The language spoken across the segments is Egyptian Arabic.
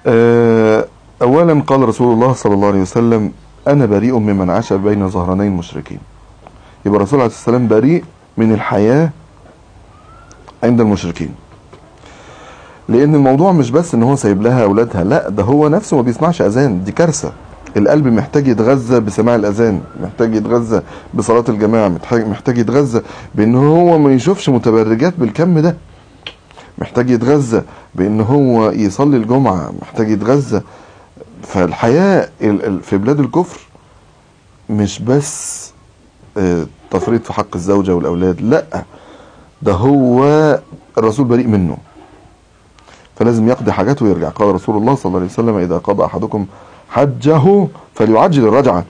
آه، أولا قال رسول الله صلى الله عليه وسلم أنا بريء ممن عاش بين ظهراني المشركين يبقى الرسول عليه الصلاة والسلام بريء من الحياة عند المشركين لأن الموضوع مش بس إن هو سايب لها أولادها لا ده هو نفسه ما بيسمعش أذان دي كارثة القلب محتاج يتغذى بسماع الأذان محتاج يتغذى بصلاة الجماعة محتاج محتاج يتغذى بإن هو ما يشوفش متبرجات بالكم ده محتاج يتغذى بان هو يصلي الجمعة محتاج يتغذى فالحياة ال- ال- في بلاد الكفر مش بس آه، تفريط في حق الزوجة والأولاد لا ده هو الرسول بريء منه فلازم يقضي حاجاته ويرجع قال رسول الله صلى الله عليه وسلم إذا قضى أحدكم حجه فليعجل الرجعة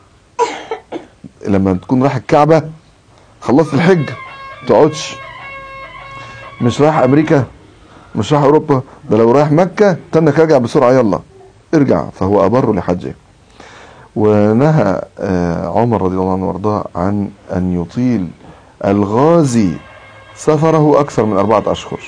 لما تكون رايح الكعبة خلصت الحج تقعدش مش رايح امريكا مش رايح اوروبا ده لو رايح مكه تنك ارجع بسرعه يلا ارجع فهو ابر لحجه ونهى آه، عمر رضي الله عنه وارضاه عن ان يطيل الغازي سفره اكثر من اربعه اشهر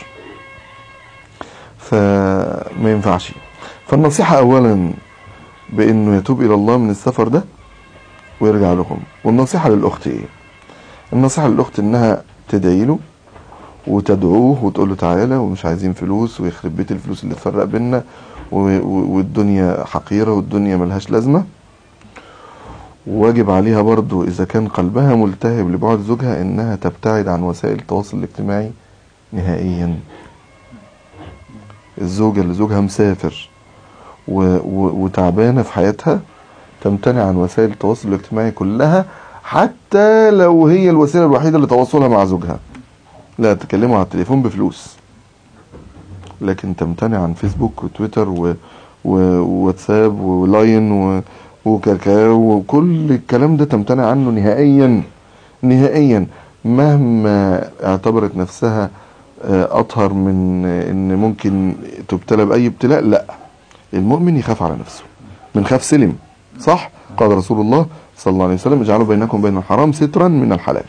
فما ينفعش فالنصيحه اولا بانه يتوب الى الله من السفر ده ويرجع لهم والنصيحه للاخت ايه النصيحه للاخت انها تدعي له وتدعوه وتقول له تعالى ومش عايزين فلوس ويخرب بيت الفلوس اللي تفرق بينا و- و- والدنيا حقيرة والدنيا ملهاش لازمة واجب عليها برضو إذا كان قلبها ملتهب لبعد زوجها إنها تبتعد عن وسائل التواصل الاجتماعي نهائيا الزوجة اللي زوجها مسافر و... و... وتعبانة في حياتها تمتنع عن وسائل التواصل الاجتماعي كلها حتى لو هي الوسيلة الوحيدة لتواصلها مع زوجها لا تكلموا على التليفون بفلوس لكن تمتنع عن فيسبوك وتويتر و... و... وواتساب ولاين و... وكاكاو وكل الكلام ده تمتنع عنه نهائيا نهائيا مهما اعتبرت نفسها آه، اطهر من آه، ان ممكن تبتلى باي ابتلاء لا المؤمن يخاف على نفسه من خاف سلم صح قال رسول الله صلى الله عليه وسلم اجعلوا بينكم بين الحرام سترا من الحلال